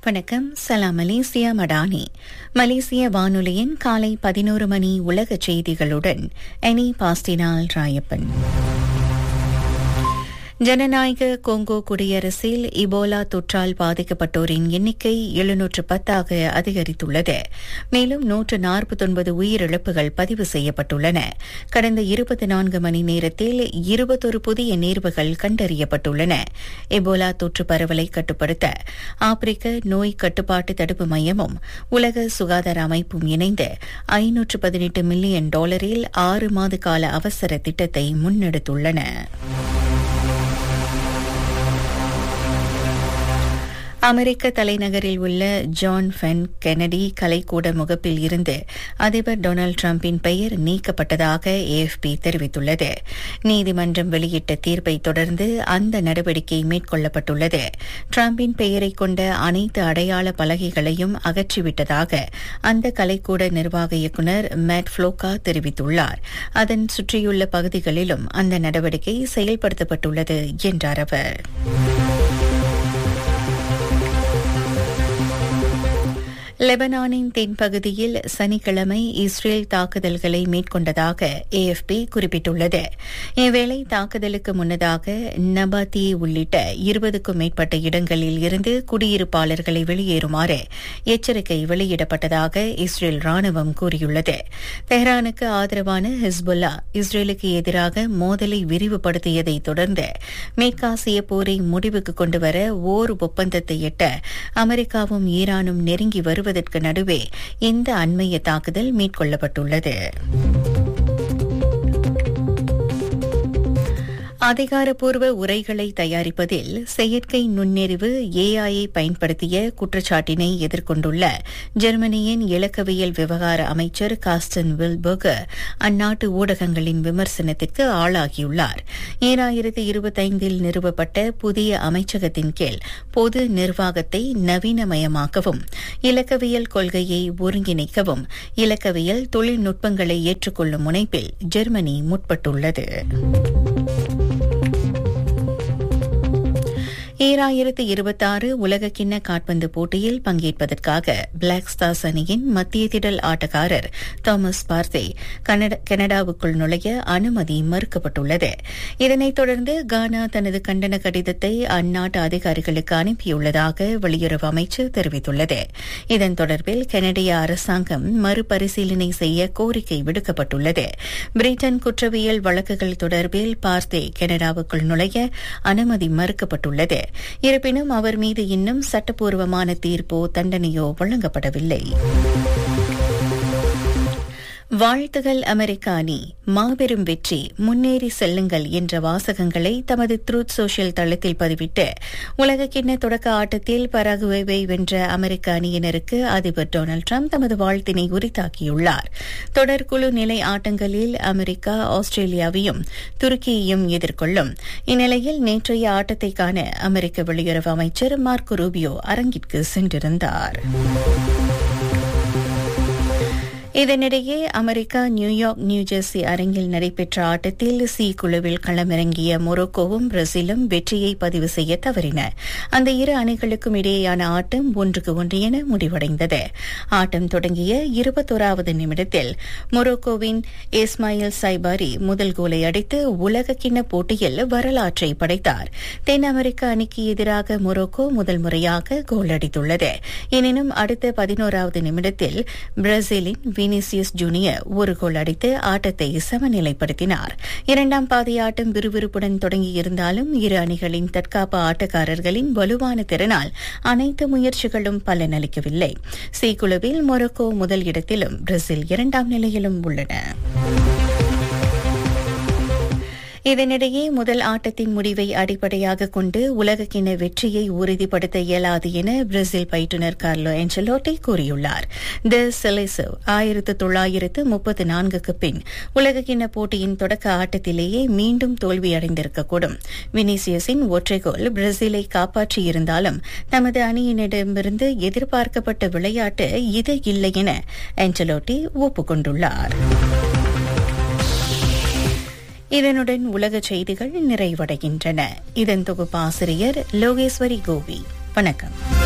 வணக்கம் சலாம் மலேசியா மடானி மலேசிய வானொலியின் காலை பதினோரு மணி உலக செய்திகளுடன் எனி பாஸ்டினால் ராயப்பன் ஜனநாயக கொங்கோ குடியரசில் இபோலா தொற்றால் பாதிக்கப்பட்டோரின் எண்ணிக்கை எழுநூற்று பத்தாக அதிகரித்துள்ளது மேலும் நூற்று நாற்பத்தொன்பது உயிரிழப்புகள் பதிவு செய்யப்பட்டுள்ளன கடந்த இருபத்தி நான்கு மணி நேரத்தில் இருபத்தொரு புதிய நேர்வுகள் கண்டறியப்பட்டுள்ளன எபோலா தொற்று பரவலை கட்டுப்படுத்த ஆப்பிரிக்க நோய் கட்டுப்பாட்டு தடுப்பு மையமும் உலக சுகாதார அமைப்பும் இணைந்து ஐநூற்று பதினெட்டு மில்லியன் டாலரில் ஆறு மாத கால அவசர திட்டத்தை முன்னெடுத்துள்ளன அமெரிக்க தலைநகரில் உள்ள ஜான் ஃபென் கெனடி கலைக்கூட முகப்பில் இருந்து அதிபர் டொனால்டு டிரம்பின் பெயர் நீக்கப்பட்டதாக ஏஎஃப்பி தெரிவித்துள்ளது நீதிமன்றம் வெளியிட்ட தீர்ப்பை தொடர்ந்து அந்த நடவடிக்கை மேற்கொள்ளப்பட்டுள்ளது டிரம்பின் பெயரை கொண்ட அனைத்து அடையாள பலகைகளையும் அகற்றிவிட்டதாக அந்த கலைக்கூட நிர்வாக இயக்குநர் மேட் புளோகா தெரிவித்துள்ளார் அதன் சுற்றியுள்ள பகுதிகளிலும் அந்த நடவடிக்கை செயல்படுத்தப்பட்டுள்ளது என்றார் அவர் லெபனானின் தென்பகுதியில் சனிக்கிழமை இஸ்ரேல் தாக்குதல்களை மேற்கொண்டதாக ஏஎஃப்பி குறிப்பிட்டுள்ளது இவ்வேளை தாக்குதலுக்கு முன்னதாக நபாத்தி உள்ளிட்ட இருபதுக்கும் மேற்பட்ட இடங்களில் இருந்து குடியிருப்பாளர்களை வெளியேறுமாறு எச்சரிக்கை வெளியிடப்பட்டதாக இஸ்ரேல் ராணுவம் கூறியுள்ளது தெஹ்ரானுக்கு ஆதரவான ஹிஸ்புல்லா இஸ்ரேலுக்கு எதிராக மோதலை விரிவுபடுத்தியதை தொடர்ந்து மேற்காசிய போரை முடிவுக்கு கொண்டுவர ஓர் ஒப்பந்தத்தை எட்ட அமெரிக்காவும் ஈரானும் நெருங்கி வருவது வருவதற்கு நடுவே இந்த அண்மைய தாக்குதல் மேற்கொள்ளப்பட்டுள்ளது அதிகாரப்பூர்வ உரைகளை தயாரிப்பதில் செயற்கை நுண்ணறிவு ஏஐயை பயன்படுத்திய குற்றச்சாட்டினை எதிர்கொண்டுள்ள ஜெர்மனியின் இலக்கவியல் விவகார அமைச்சர் காஸ்டன் வில்பர்கர் அந்நாட்டு ஊடகங்களின் விமர்சனத்திற்கு ஆளாகியுள்ளார் ஈராயிரத்து இருபத்தைந்தில் நிறுவப்பட்ட புதிய அமைச்சகத்தின் கீழ் பொது நிர்வாகத்தை நவீனமயமாக்கவும் இலக்கவியல் கொள்கையை ஒருங்கிணைக்கவும் இலக்கவியல் தொழில்நுட்பங்களை ஏற்றுக்கொள்ளும் முனைப்பில் ஜெர்மனி முற்பட்டுள்ளது ஈராயிரத்து இருபத்தாறு உலகக்கிண்ண காட்பந்து போட்டியில் பங்கேற்பதற்காக பிளாக் ஸ்டார்ஸ் அணியின் மத்திய திடல் ஆட்டக்காரர் தாமஸ் பார்த்தே கனடாவுக்குள் நுழைய அனுமதி மறுக்கப்பட்டுள்ளது இதனைத் தொடர்ந்து கானா தனது கண்டன கடிதத்தை அந்நாட்டு அதிகாரிகளுக்கு அனுப்பியுள்ளதாக வெளியுறவு அமைச்சு தெரிவித்துள்ளது இதன் தொடர்பில் கனடிய அரசாங்கம் மறுபரிசீலனை செய்ய கோரிக்கை விடுக்கப்பட்டுள்ளது பிரிட்டன் குற்றவியல் வழக்குகள் தொடர்பில் பார்த்தே கனடாவுக்குள் நுழைய அனுமதி மறுக்கப்பட்டுள்ளது இருப்பினும் அவர் மீது இன்னும் சட்டப்பூர்வமான தீர்ப்போ தண்டனையோ வழங்கப்படவில்லை வாழ்த்துகள் அமெரிக்கானி மாபெரும் வெற்றி முன்னேறி செல்லுங்கள் என்ற வாசகங்களை தமது த்ரூத் சோஷியல் தளத்தில் பதிவிட்டு உலகக்கிண்ண தொடக்க ஆட்டத்தில் பராகுவேவை வென்ற அமெரிக்க அணியினருக்கு அதிபர் டொனால்டு டிரம்ப் தமது வாழ்த்தினை உரித்தாக்கியுள்ளார் தொடர்குழு நிலை ஆட்டங்களில் அமெரிக்கா ஆஸ்திரேலியாவையும் துருக்கியையும் எதிர்கொள்ளும் இந்நிலையில் நேற்றைய ஆட்டத்தை காண அமெரிக்க வெளியுறவு அமைச்சர் மார்க்கோ ரூபியோ அரங்கிற்கு சென்றிருந்தார் இதனிடையே அமெரிக்கா நியூயார்க் நியூஜெர்சி அரங்கில் நடைபெற்ற ஆட்டத்தில் சி குழுவில் களமிறங்கிய மொரோக்கோவும் பிரேசிலும் வெற்றியை பதிவு செய்ய தவறின அந்த இரு அணிகளுக்கும் இடையேயான ஆட்டம் ஒன்றுக்கு ஒன்று என முடிவடைந்தது ஆட்டம் தொடங்கிய இருபத்தோராவது நிமிடத்தில் மொரோக்கோவின் இஸ்மாயில் சைபாரி முதல் கோலை அடித்து உலகக்கிண்ண போட்டியில் வரலாற்றை படைத்தார் தென் அமெரிக்க அணிக்கு எதிராக மொரோக்கோ முதல் முறையாக கோல் அடித்துள்ளது எனினும் அடுத்த பதினோராவது நிமிடத்தில் பிரேசிலின் வினிசியஸ் ஜூனியர் ஒரு கோல் அடித்து ஆட்டத்தை சமநிலைப்படுத்தினார் இரண்டாம் பாதி ஆட்டம் விறுவிறுப்புடன் தொடங்கியிருந்தாலும் இரு அணிகளின் தற்காப்பு ஆட்டக்காரர்களின் வலுவான திறனால் அனைத்து முயற்சிகளும் பலனளிக்கவில்லை சி குழுவில் மொரோக்கோ முதல் இடத்திலும் பிரேசில் இரண்டாம் நிலையிலும் உள்ளன இதனிடையே முதல் ஆட்டத்தின் முடிவை அடிப்படையாக கொண்டு உலகக்கிண வெற்றியை உறுதிப்படுத்த இயலாது என பிரேசில் பயிற்றுநர் கார்லோ என்சலோட்டி கூறியுள்ளார் த செலேசவ் ஆயிரத்து தொள்ளாயிரத்து முப்பத்து நான்குக்கு பின் உலகக்கிண்ண போட்டியின் தொடக்க ஆட்டத்திலேயே மீண்டும் தோல்வியடைந்திருக்கக்கூடும் வினிசியஸின் ஒற்றை கோல் பிரேசிலை காப்பாற்றியிருந்தாலும் தமது அணியினரிடமிருந்து எதிர்பார்க்கப்பட்ட விளையாட்டு இது இல்லை என என்சலோட்டி ஒப்புக்கொண்டுள்ளார் இதனுடன் உலக செய்திகள் நிறைவடைகின்றன இதன் தொகுப்பாசிரியர் லோகேஸ்வரி கோவி வணக்கம்